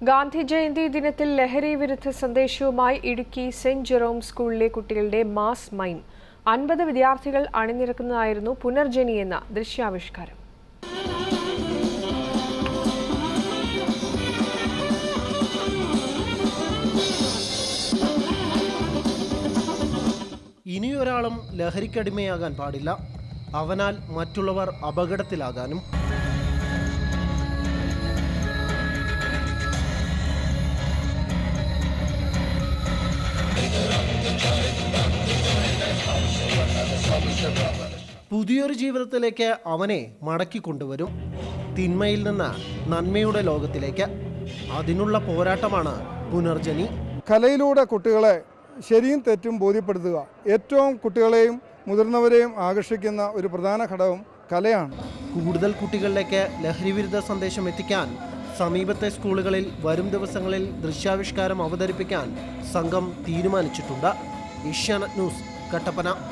ഗാന്ധി ജയന്തി ദിനത്തിൽ ലഹരി വിരുദ്ധ സന്ദേശവുമായി ഇടുക്കി സെന്റ് ജെറോം സ്കൂളിലെ കുട്ടികളുടെ മാസ് മൈം അൻപത് വിദ്യാർത്ഥികൾ അണിനിരക്കുന്നതായിരുന്നു പുനർജനി എന്ന ദൃശ്യാവിഷ്കാരം ഇനിയൊരാളും ലഹരിക്കടിമയാകാൻ പാടില്ല അവനാൽ മറ്റുള്ളവർ അപകടത്തിലാകാനും പുതിയൊരു ജീവിതത്തിലേക്ക് അവനെ മടക്കി കൊണ്ടുവരും തിന്മയിൽ നിന്ന് നന്മയുടെ ലോകത്തിലേക്ക് അതിനുള്ള പോരാട്ടമാണ് പുനർജനി കലയിലൂടെ കുട്ടികളെ ശരിയും തെറ്റും ബോധ്യപ്പെടുത്തുക ഏറ്റവും കുട്ടികളെയും മുതിർന്നവരെയും ആകർഷിക്കുന്ന ഒരു പ്രധാന ഘടകം കലയാണ് കൂടുതൽ കുട്ടികളിലേക്ക് ലഹരിവിരുദ്ധ സന്ദേശം എത്തിക്കാൻ സമീപത്തെ സ്കൂളുകളിൽ വരും ദിവസങ്ങളിൽ ദൃശ്യാവിഷ്കാരം അവതരിപ്പിക്കാൻ സംഘം തീരുമാനിച്ചിട്ടുണ്ട് ഏഷ്യാനെറ്റ് ന്യൂസ് കട്ടപ്പന